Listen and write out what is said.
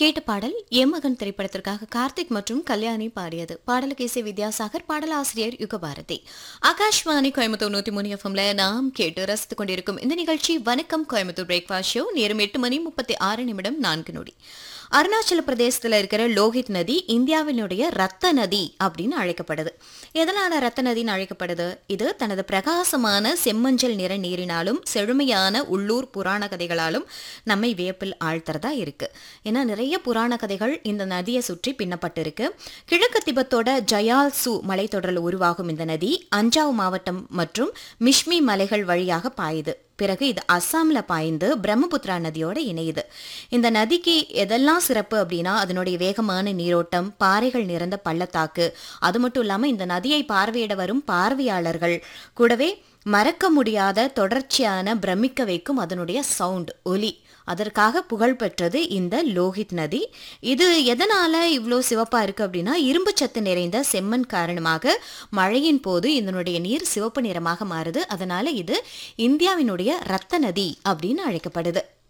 கேட்ட பாடல் எம்மகன் திரைப்படத்திற்காக கார்த்திக் மற்றும் கல்யாணி பாடியது பாடலுக்கு இசை வித்யாசாகர் பாடலாசிரியர் யுகபாரதி ஆகாஷ்வாணி கோயம்புத்தூர் நூத்தி மூணு எஃப்எம்ல நாம் கேட்டு ரசித்துக் கொண்டிருக்கும் இந்த நிகழ்ச்சி வணக்கம் கோயம்புத்தூர் பிரேக்ஃபாஸ்ட் ஷோ நேரம் எட்டு மணி முப்பத்தி ஆறு நிமிடம் நான்கு நொடி அருணாச்சல பிரதேசத்துல இருக்கிற லோகித் நதி இந்தியாவினுடைய ரத்த நதி அப்படின்னு அழைக்கப்படுது எதனால ரத்த நதின்னு அழைக்கப்படுது இது தனது பிரகாசமான செம்மஞ்சள் நிற நீரினாலும் செழுமையான உள்ளூர் புராண கதைகளாலும் நம்மை வியப்பில் ஆழ்த்துறதா இருக்கு ஏன்னா நிறைய புராண கதைகள் இந்த நதியை சுற்றி பின்னப்பட்டிருக்கு கிழக்கு திபத்தோட ஜயால்சு மலைத்தொடரில் உருவாகும் இந்த நதி அஞ்சாவ் மாவட்டம் மற்றும் மிஷ்மி மலைகள் வழியாக பாயுது பிறகு இது அஸ்ஸாம்ல பாய்ந்து பிரம்மபுத்திரா நதியோட இணையுது இந்த நதிக்கு எதெல்லாம் சிறப்பு அப்படின்னா அதனுடைய வேகமான நீரோட்டம் பாறைகள் நிறைந்த பள்ளத்தாக்கு அது மட்டும் இல்லாம இந்த நதியை பார்வையிட வரும் பார்வையாளர்கள் கூடவே மறக்க முடியாத தொடர்ச்சியான பிரமிக்க வைக்கும் அதனுடைய சவுண்ட் ஒலி அதற்காக புகழ் பெற்றது இந்த லோகித் நதி இது எதனால இவ்வளோ சிவப்பா இருக்கு அப்படின்னா இரும்பு சத்து நிறைந்த செம்மண் காரணமாக மழையின் போது இதனுடைய நீர் சிவப்பு நிறமாக மாறுது அதனால இது இந்தியாவினுடைய ரத்த நதி அப்படின்னு அழைக்கப்படுது